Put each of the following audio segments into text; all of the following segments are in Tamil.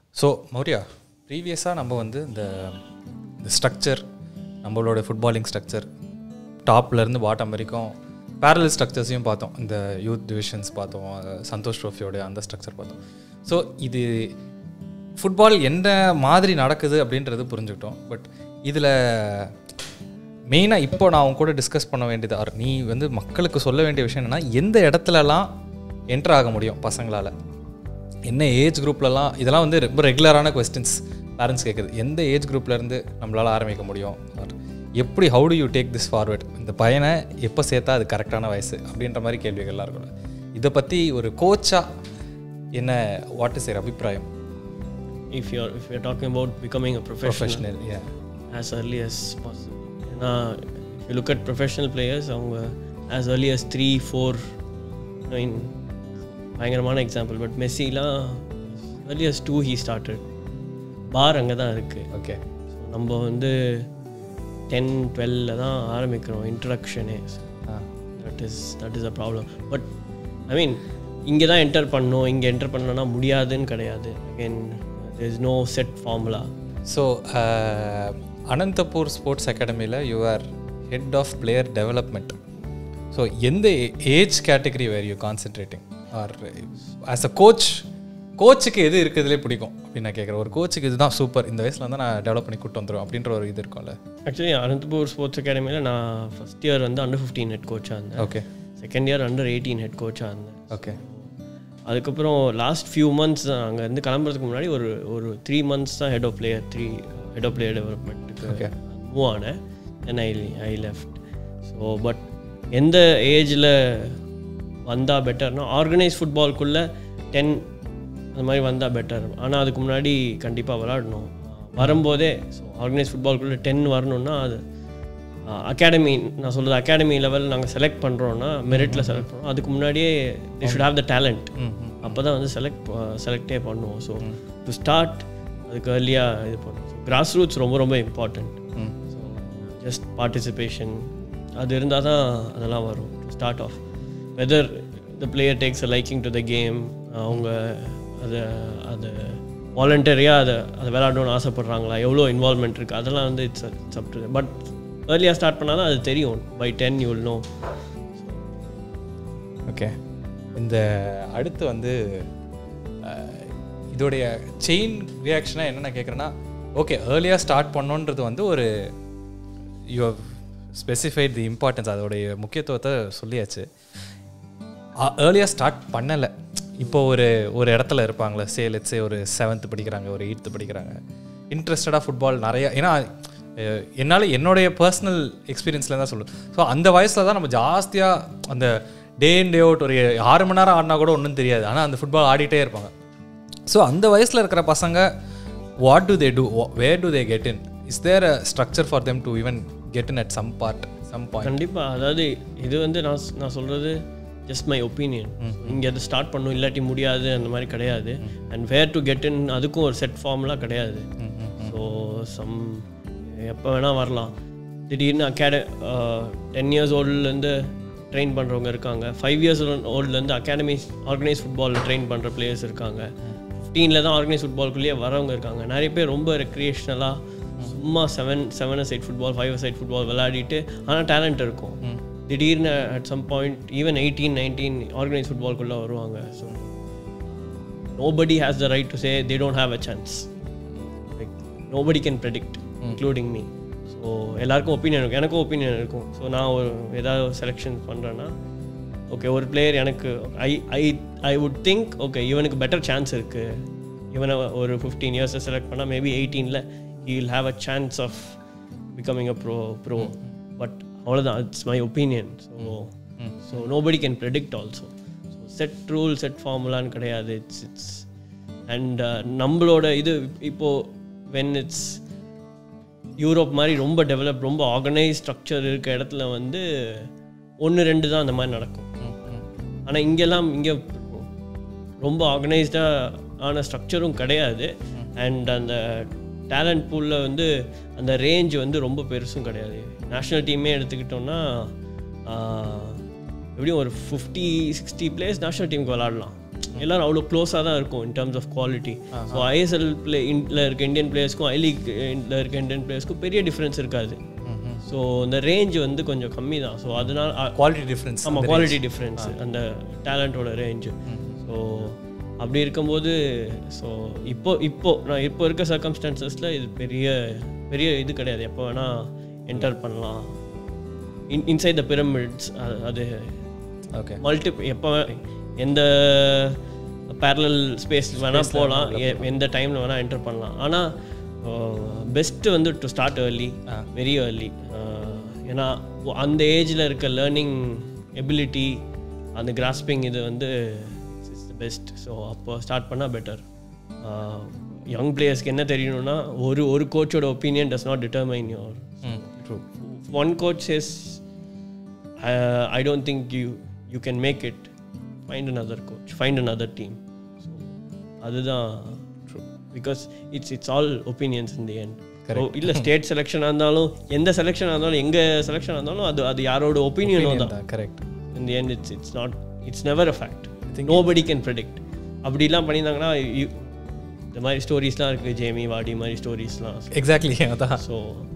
ஸோ மௌரியா ப்ரீவியஸாக நம்ம வந்து இந்த இந்த ஸ்ட்ரக்சர் நம்மளோட ஃபுட்பாலிங் ஸ்ட்ரக்சர் டாப்லேருந்து பாட்டம் வரைக்கும் பேரலல் ஸ்ட்ரக்சர்ஸையும் பார்த்தோம் இந்த யூத் டிவிஷன்ஸ் பார்த்தோம் அஹ் சந்தோஷ் ட்ரோஃபியோட அந்த ஸ்ட்ரக்சர் பார்த்தோம் ஸோ இது ஃபுட்பால் எந்த மாதிரி நடக்குது அப்படின்றது புரிஞ்சுக்கிட்டோம் பட் இதில் மெயினாக இப்போ நான் அவங்க கூட டிஸ்கஸ் பண்ண வேண்டியது ஆர் நீ வந்து மக்களுக்கு சொல்ல வேண்டிய விஷயம் என்னென்னா எந்த இடத்துலலாம் என்டர் ஆக முடியும் பசங்களால் என்ன ஏஜ் குரூப்லலாம் இதெல்லாம் வந்து ரொம்ப ரெகுலரான கொஸ்டின்ஸ் பேரண்ட்ஸ் கேட்குது எந்த ஏஜ் குரூப்லேருந்து நம்மளால் ஆரம்பிக்க முடியும் or எப்படி how to you take this forward இந்த பையனை எப்போ சேர்த்தா அது கரெக்டான வயசு அப்படின்ற மாதிரி கேள்விகள்லாம் இருக்கும்ல இதை பற்றி ஒரு கோச்சாக என்ன வாட் இஸ் your அபிப்பிராயம் if you're if you're talking about becoming a professional professional yeah as early as possible ஏன்னா if you look at professional players அவங்க as early as three four nine பயங்கரமான எக்ஸாம்பிள் பட் மெஸ்ஸிலாம் early as two he started பார் அங்கே தான் இருக்குது ஓகே ஸோ நம்ம வந்து டென் டுவெல்ல தான் ஆரம்பிக்கிறோம் இன்ட்ரடக்ஷனே that is that is a problem but I mean இங்கே தான் என்டர் பண்ணணும் இங்கே என்டர் பண்ணணும்னா முடியாதுன்னு கிடையாது again is no set formula so Anantapur sports அகாடமியில் you are head of player development so எந்த age category where you concentrating or as a coach கோச்சுக்கு எது இருக்கிறதுலே பிடிக்கும் அப்படின்னு நான் கேட்குறேன் ஒரு கோச்சுக்கு இதுதான் சூப்பர் இந்த வயசில் வந்து நான் டெவலப் பண்ணி கூட்டு வந்துடும் அப்படின்ற ஒரு இது இருக்கும்ல ஆக்சுவலி அனந்தபூர் ஸ்போர்ட்ஸ் அகாடமியில் நான் ஃபஸ்ட் இயர் வந்து அண்டர் ஃபிஃப்டீன் ஹெட் கோச்சாக இருந்தேன் okay second year under eighteen head கோச்சாக இருந்தேன் ஓகே அதுக்கப்புறம் லாஸ்ட் ஃபியூ மந்த்ஸ் தான் அங்கே இருந்து கிளம்புறதுக்கு முன்னாடி ஒரு ஒரு த்ரீ மந்த்ஸ் தான் head of player three head of player டெவலப்மெண்ட்டுக்கு மூவ் ஆனேன் then I I left so but எந்த ஏஜில் வந்தால் பெட்டர்னா ஆர்கனைஸ் ஃபுட்பால்குள்ளே டென் அந்த மாதிரி வந்தால் பெட்டர் ஆனால் அதுக்கு முன்னாடி கண்டிப்பாக விளாடணும் வரும்போதே ஸோ ஆர்கனைஸ் ஃபுட்பால்குள்ளே டென் வரணும்னா அது அகாடமி நான் சொல்கிறது அகாடமி லெவல் நாங்கள் செலக்ட் பண்ணுறோன்னா மெரிட்டில் செலக்ட் பண்ணுறோம் அதுக்கு முன்னாடியே they should have the talent அப்போ தான் வந்து செலக்ட் செலக்டே பண்ணுவோம் ஸோ டு ஸ்டார்ட் அதுக்கு ஏர்லியாக இது பண்ணுவோம் கிராஸ் ரூட்ஸ் ரொம்ப ரொம்ப இம்பார்ட்டண்ட் ஸோ ஜஸ்ட் பார்ட்டிசிபேஷன் அது இருந்தால் தான் அதெல்லாம் வரும் to start off whether the player takes a liking to the game அவங்க அதை அதை வாலண்டரியாக அதை அதை விளையாடணும்னு ஆசைப்பட்றாங்களா எவ்வளோ இன்வால்மெண்ட் இருக்குது அதெல்லாம் வந்து it's it's up to but ஏர்லியாக ஸ்டார்ட் பண்ணால் தான் அது தெரியும் by ten you will know okay இந்த அடுத்து வந்து அஹ், இதோடைய செயின் ரியாக்ஷனாக என்ன நான் கேட்குறேன்னா ஓகே ஏர்லியாக ஸ்டார்ட் பண்ணோன்றது வந்து ஒரு யூ ஸ்பெசிஃபைட் தி இம்பார்ட்டன்ஸ் அதோடைய முக்கியத்துவத்தை சொல்லியாச்சு ஏர்லியாக ஸ்டார்ட் பண்ணலை இப்போ ஒரு ஒரு இடத்துல இருப்பாங்களே சே லெட்ஸே ஒரு செவன்த்து படிக்கிறாங்க ஒரு எயித்து படிக்கிறாங்க இன்ட்ரெஸ்டடாக ஃபுட்பால் நிறைய ஏன்னா அஹ், என்னால் என்னுடைய பர்சனல் எக்ஸ்பீரியன்ஸில் தான் சொல்லுவேன் ஸோ அந்த வயசில் தான் நம்ம ஜாஸ்தியாக அந்த டே இன் டே அவுட் ஒரு ஆறு மணி நேரம் ஆடினா கூட ஒன்றும் தெரியாது ஆனால் அந்த ஃபுட்பால் ஆடிட்டே இருப்பாங்க ஸோ அந்த வயசில் இருக்கிற பசங்க what do they do where do they get in is there a structure for them to even get in at some part some point கண்டிப்பாக அதாவது இது வந்து நான் ஸ்- நான் சொல்கிறது ஜஸ்ட் மை ஒப்பீனியன் இங்கே அது ஸ்டார்ட் பண்ணும் இல்லாட்டி முடியாது அந்த மாதிரி கிடையாது and where do get in அதுக்கும் ஒரு செட் ஃபார்ம்லாம் கிடையாது ஸோ சம் எப்போ வேணால் வரலாம் திடீர்னு அகாட டென் இயர்ஸ் ஓல்டுலேருந்து ட்ரெயின் பண்ணுறவங்க இருக்காங்க ஃபைவ் இயர்ஸ் ஓல்டுலேருந்து அகாடமி ஆர்கனைஸ் ஃபுட்பால் ட்ரெயின் பண்ணுற பிளேயர்ஸ் இருக்காங்க ஃபிஃப்டீனில் தான் ஆர்கனைஸ் ஃபுட்பால்குள்ளேயே வரவங்க இருக்காங்க நிறைய பேர் ரொம்ப ரெக்ரியேஷ்னலாக சும்மா seven seven side football five side football விளையாடிட்டு ஆனால் டேலண்ட் இருக்கும் திடீர்னு at some point even eighteen nineteen organise ஃபுட்பால்குள்ளே வருவாங்க so nobody has the right to say they don't have a chance like nobody can predict including me so எல்லாருக்கும் ஒப்பீனியன் இருக்கும் எனக்கும் ஒப்பீனியன் இருக்கும் ஸோ நான் ஒரு ஏதாவது செலெக்ஷன் பண்ணுறேன்னா ஓகே ஒரு பிளேயர் எனக்கு I I I would think okay இவனுக்கு பெட்டர் சான்ஸ் இருக்குது இவனை ஒரு ஃபிஃப்டீன் இயர்ஸை செலக்ட் பண்ணால் மேபி எயிட்டீனில் he will have a chance of becoming a pro pro but அவ்வளோதான் it's my opinion so so nobody can predict also so set rule set ஃபார்முலான்னு கிடையாது இட்ஸ் இட்ஸ் அண்ட் நம்மளோட இது இப்போது வென் இட்ஸ் யூரோப் மாதிரி ரொம்ப டெவலப் ரொம்ப ஆர்கனைஸ் ஸ்ட்ரக்சர் இருக்க இடத்துல வந்து ஒன்று ரெண்டு தான் அந்த மாதிரி நடக்கும் ஆனால் இங்கெல்லாம் இங்கே ரொம்ப ஆர்கனைஸ்டாக ஆன ஸ்ட்ரக்சரும் கிடையாது அண்ட் அந்த டேலண்ட் பூலில் வந்து அந்த ரேஞ்ச் வந்து ரொம்ப பெருசும் கிடையாது நேஷ்னல் டீமே எடுத்துக்கிட்டோம்னா ஆஹ், எப்படியும் ஒரு ஃபிஃப்டி சிக்ஸ்டி பிளேயர்ஸ் நேஷ்னல் டீமுக்கு விளாடலாம் எல்லாரும் அவ்வளோ க்ளோஸாக தான் இருக்கும் in terms of quality so ISL play இன்ல இருக்க இந்தியன் பிளேயர்ஸ்க்கும் ஐ லீக் இருக்க இந்தியன் பிளேயர்ஸ்க்கும் பெரிய டிஃப்ரென்ஸ் இருக்காது ஸோ இந்த ரேஞ்ச் வந்து கொஞ்சம் கம்மி தான் ஸோ அதனால் குவாலிட்டி டிஃப்ரென்ஸ் ஆமாம் குவாலிட்டி டிஃப்ரென்ஸ் அந்த டேலண்ட்டோட ரேஞ்சு ஸோ அப்படி இருக்கும்போது ஸோ இப்போ இப்போ நான் இப்போ இருக்க சர்க்கம்ஸ்டான்சஸில் இது பெரிய பெரிய இது கிடையாது எப்போ வேணால் என்டர் பண்ணலாம் இன் இன்சைட் த பிரமிட்ஸ் அது ஓகே மல்டி எப்போ எந்த பேரலல் ஸ்பேஸ் வேணால் போகலாம் எ- எந்த டைமில் வேணால் என்டர் பண்ணலாம் ஆனால் பெஸ்ட்டு வந்து to start early very early ஏன்னா ஒ- அந்த ஏஜில் இருக்க லேர்னிங் எபிலிட்டி அந்த கிராஸ்பிங் இது வந்து இட்ஸ் பெஸ்ட் ஸோ அப்போ ஸ்டார்ட் பண்ணால் பெட்டர் யங் பிளேயர்ஸ்க்கு என்ன தெரியணும்னா ஒரு ஒரு கோச்சோட opinion does not determine your hmm true one coach says uh, i don't think you you can make it find another coach find another team so அதுதான் because it's it's all opinions in the end இல்லை ஸ்டேட் செலெக்ஷனாக இருந்தாலும் எந்த செலெக்ஷனாக இருந்தாலும் எங்கே செலெக்ஷனாக இருந்தாலும் அது அது யாரோட ஒப்பீனியனோ தான் correct in the end it's it's not it's never a fact nobody can predict அப்படிலாம் பண்ணியிருந்தாங்கன்னா you- இந்த மாதிரி ஸ்டோரிஸ்லாம் இருக்குது ஜேமி வாடி மாதிரி ஸ்டோரிஸ்லாம் எக்ஸாக்ட்லி அதான் ஸோ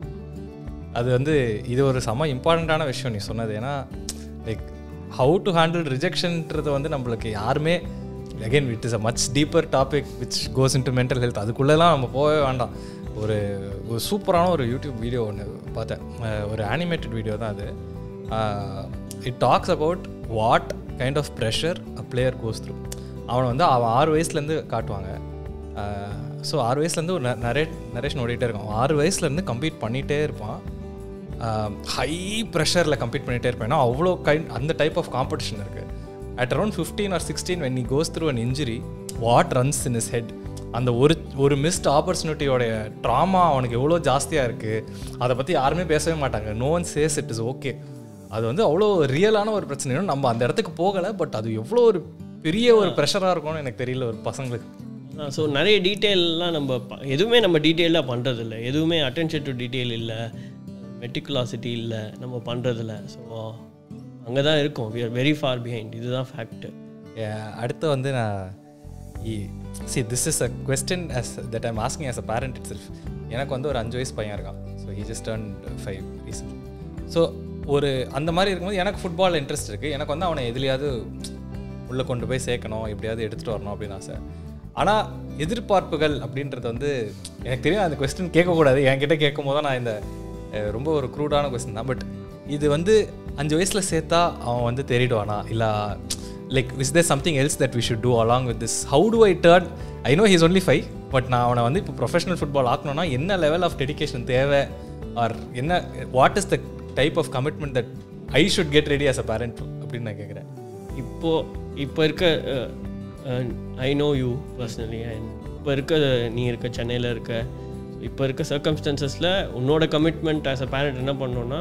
அது வந்து இது ஒரு செம இம்பார்ட்டண்ட்டான விஷயம் நீ சொன்னது ஏன்னா லைக் ஹவு டு ஹேண்டில் ரிஜெக்ஷன்ன்றது வந்து நம்மளுக்கு யாருமே again it is a much deeper topic which goes into mental health அதுக்குள்ளெல்லாம் நம்ம போகவே வேண்டாம் ஒரு ஒரு சூப்பரான ஒரு யூடியூப் வீடியோ ஒன்று பார்த்தேன் அஹ் ஒரு அனிமேட்டட் வீடியோ தான் அது it talks about what kind of pressure a player goes through அவனை வந்து அவன் ஆறு வயசுலேருந்து காட்டுவாங்க ஸோ ஆறு வயசுலேருந்து ஒரு நரே நரேஷன் ஓடிட்டே இருக்கான் அவன் ஆறு வயசுலேருந்து கம்ப்ளீட் பண்ணிகிட்டே இருப்பான் ஹை ப்ரெஷரில் கம்ப்ளீட் பண்ணிகிட்டே இருப்பேன் ஏன்னா அவ்வளோ கைண்ட் அந்த டைப் ஆஃப் காம்படிஷன் இருக்குது at around fifteen or sixteen when நீ goes through an injury what runs in is head அந்த ஒரு ஒரு மிஸ்ட் ஆப்பர்ச்சுனிட்டியோடைய ட்ராமா அவனுக்கு எவ்வளோ ஜாஸ்தியாக இருக்குது அதை பற்றி யாருமே பேசவே மாட்டாங்க no one says it is okay அது வந்து அவ்வளோ ரியலான ஒரு பிரச்சனை இன்னும் நம்ம அந்த இடத்துக்கு போகலை பட் அது எவ்வளோ ஒரு பெரிய ஒரு ப்ரெஷராக இருக்கும்னு எனக்கு தெரியல ஒரு பசங்களுக்கு ஸோ நிறைய டீட்டெயிலெலாம் நம்ம ப- எதுவுமே நம்ம டீட்டெயிலாக பண்ணுறதில்ல எதுவுமே அட்டென்ஷன் டு டீட்டெயில் இல்லை மெட்டிகுலாசிட்டி இல்லை நம்ம பண்ணுறதில்ல ஸோ அங்கே தான் இருக்கும் we are very far behind இதுதான் ஃபேக்ட்டு Yeah, அடுத்து வந்து நான் see this is a question as that I'm asking as a parent itself எனக்கு வந்து ஒரு அஞ்சு வயசு பையன் இருக்கான் so he just turned five reason so ஒரு அந்த மாதிரி இருக்கும்போது எனக்கு ஃபுட்பால் இன்ட்ரெஸ்ட் இருக்குது எனக்கு வந்து அவனை எதுலையாவது உள்ளே கொண்டு போய் சேர்க்கணும் எப்படியாவது எடுத்துகிட்டு வரணும் அப்படின்னு ஆசை ஆனால் எதிர்பார்ப்புகள் அப்படின்றது வந்து எனக்கு தெரியும் அந்த கொஸ்டின் கேட்கக்கூடாது என்கிட்ட கேட்கும் போது தான் நான் இந்த அஹ், ரொம்ப ஒரு க்ரூடான கொஸ்டின் தான் பட் இது வந்து அஞ்சு வயசில் சேர்த்தா அவன் வந்து தெரிடுவானா இல்லை like is there something else that we should do along with this how to I turn I know he's only five but நான் அவனை வந்து இப்போ ப்ரொஃபஷனல் ஃபுட்பால் ஆக்கணும்னா என்ன லெவல் ஆஃப் டெடிகேஷன் தேவை ஆர் என்ன what is the type of commitment that I should get ready as a parent அப்படின்னு நான் கேட்குறேன் இப்போ இப்போ இருக்க I know you personally and இப்போ இருக்க நீ இருக்க சென்னையில் இருக்க இப்போ இருக்க சர்க்கம்ஸ்டன்சஸில் உன்னோட கமிட்மெண்ட் ஆஸ் அ பேரண்ட் என்ன பண்ணோன்னா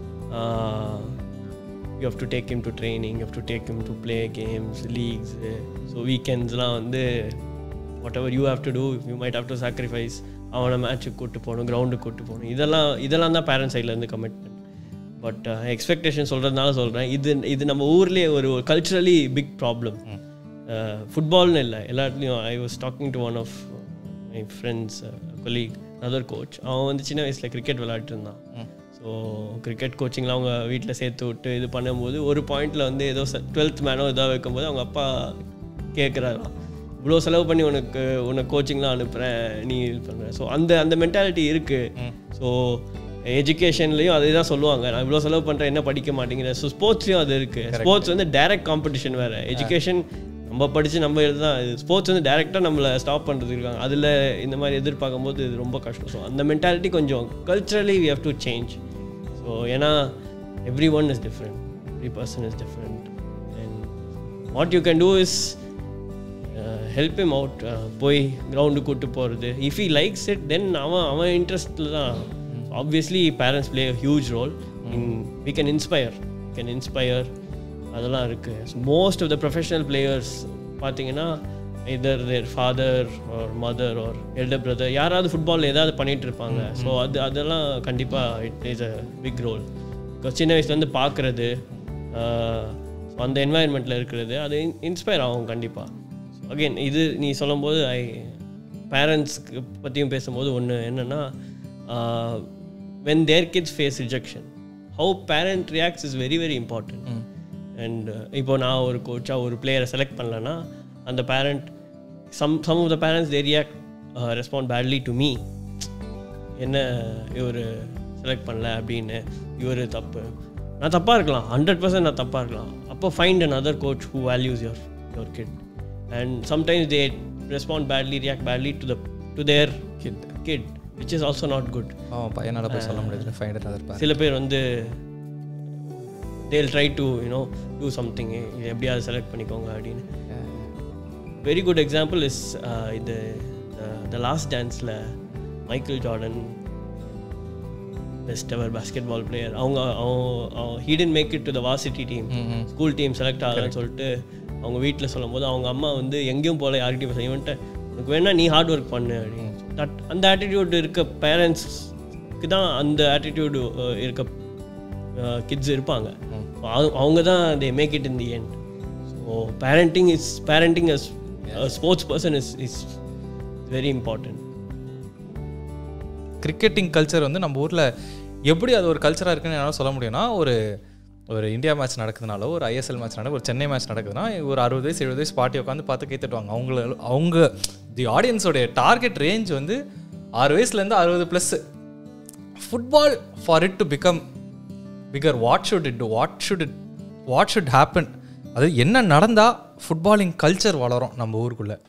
you have to take him to training you have to take him to play games leagues so வீக்கெண்ட்ஸ்லாம் வந்து whatever you have to do you might have to sacrifice அவனை மேட்ச்சுக்கு கூட்டு போகணும் கிரவுண்டுக்கு கூட்டு போகணும் இதெல்லாம் இதெல்லாம் தான் பேரண்ட் சைட்லேருந்து கமிட்மெண்ட் பட் எக்ஸ்பெக்டேஷன் சொல்கிறதுனால சொல்கிறேன் இது இது நம்ம ஊர்லேயே ஒரு கல்ச்சுரலி பிக் ப்ராப்ளம் ஃபுட்பால்னு இல்லை எல்லா இடத்துலையும் I was talking to one of my friends colleague other coach அவன் வந்து சின்ன வயசில் கிரிக்கெட் விளையாட்டு இருந்தான் ஸோ கிரிக்கெட் கோச்சிங்லாம் அவங்க வீட்டில் சேர்த்து விட்டு இது பண்ணும்போது ஒரு பாயிண்டில் வந்து ஏதோ டுவெல்த் மேனோ இதாக வைக்கும்போது அவங்க அப்பா கேட்குறாராம் இவ்வளோ செலவு பண்ணி உனக்கு உனக்கு கோச்சிங்லாம் அனுப்புகிறேன் நீ இது பண்ணுற ஸோ அந்த அந்த மென்டாலிட்டி இருக்குது ஸோ எஜுகேஷன்லேயும் அதே தான் சொல்லுவாங்க நான் இவ்வளோ செலவு பண்ணுறேன் என்ன படிக்க மாட்டேங்கிற ஸோ ஸ்போர்ட்ஸ்லேயும் அது இருக்குது ஸ்போர்ட்ஸ் வந்து டைரக்ட் காம்படிஷன் வேறு எஜுகேஷன் நம்ம படித்து நம்ம எழுதான் ஸ்போர்ட்ஸ் வந்து டேரெக்டாக நம்மளை ஸ்டாப் பண்ணுறது இருக்காங்க அதில் இந்த மாதிரி எதிர்பார்க்கும் போது இது ரொம்ப கஷ்டம் ஸோ அந்த மென்டாலிட்டி கொஞ்சம் culturally we have to change so ஏன்னா everyone is different every person is different and what you can do is help him out போய் கிரவுண்டு கூட்டு போகிறது if he likes it then அவன் அவன் இன்ட்ரெஸ்ட்டில் தான் obviously parents play huge role in we can inspire can inspire அதெல்லாம் இருக்குது most of the professional players பார்த்தீங்கன்னா either their father or mother or elder brother யாராவது ஃபுட்பாலில் ஏதாவது பண்ணிட்டு இருப்பாங்க ஸோ அது அதெல்லாம் கண்டிப்பாக it is a big role சின்ன வயசுலேருந்து பார்க்குறது அந்த என்வாயன்மெண்ட்டில் இருக்கிறது அது இன்ஸ்பயர் ஆகும் கண்டிப்பாக அகைன் இது நீ சொல்லும்போது ஐ பேரண்ட்ஸ்க்கு பற்றியும் பேசும்போது ஒன்று என்னென்னா when their kids face rejection how parent reacts is very very important and இப்போ நான் ஒரு கோச்சாக ஒரு பிளேயரை செலக்ட் பண்ணலன்னா அந்த parent some some of the parents they react respond badly to me என்ன இவர் செலக்ட் பண்ணல அப்படின்னு இவர் தப்பு நான் தப்பாக இருக்கலாம் ஹண்ட்ரட் பர்சன்ட் நான் தப்பாக இருக்கலாம் அப்போ find another coach who values your your kid and sometimes they respond badly react badly to the to their kid kid which is also not good அவன் பையனால் போய் சொல்ல முடியாது ஃபைண்ட் அதர் பேர் சில பேர் வந்து they'll try to you know do something இது எப்படியாவது செலக்ட் பண்ணிக்கோங்க அப்படின்னு வெரி குட் எக்ஸாம்பிள் இஸ் இது த லாஸ்ட் டான்ஸில் Michael Jordan best ever basketball player அவங்க he didn't make it to the varsity team school team select ஆகலன்னு சொல்லிட்டு அவங்க வீட்டில் சொல்லும் போது அவங்க அம்மா வந்து எங்கேயும் போல யார்கிட்டையும் பேச இவன்ட்ட உனக்கு வேணா நீ ஹார்ட் ஒர்க் பண்ணு அப்படின்னு தட் அந்த ஆட்டிடியூட் இருக்க பேரண்ட்ஸ்க்கு தான் அந்த ஆட்டிடியூடு இருக்க கிட்ஸ் இருப்பாங்க அவங்க- அவங்க தான் they make it in the end so parenting is parenting as sports person is is very important cricketing culture வந்து நம்ம ஊரில் எப்படி அது ஒரு கல்ச்சராக இருக்குன்னு என்னால் சொல்ல முடியும்னா ஒரு ஒரு இந்தியா மேட்ச் நடக்குதுனாலோ ஒரு ஐஎஸ்எல் மேட்ச் நடக்குது ஒரு சென்னை மேட்ச் நடக்குதுன்னா ஒரு அறுபது வயசு எழுபது வயசு பாட்டி உட்காந்து பார்த்து கை தட்டுவாங்க அவங்கள அவங்க தி ஆடியன்ஸோடைய டார்கெட் ரேஞ்ச் வந்து ஆறு வயசுலேருந்து அறுபது plus football for it to become bigger what should it what should it what should happen அது என்ன நடந்தால் ஃபுட்பாலிங் கல்ச்சர் வளரும் நம்ம ஊருக்குள்ளே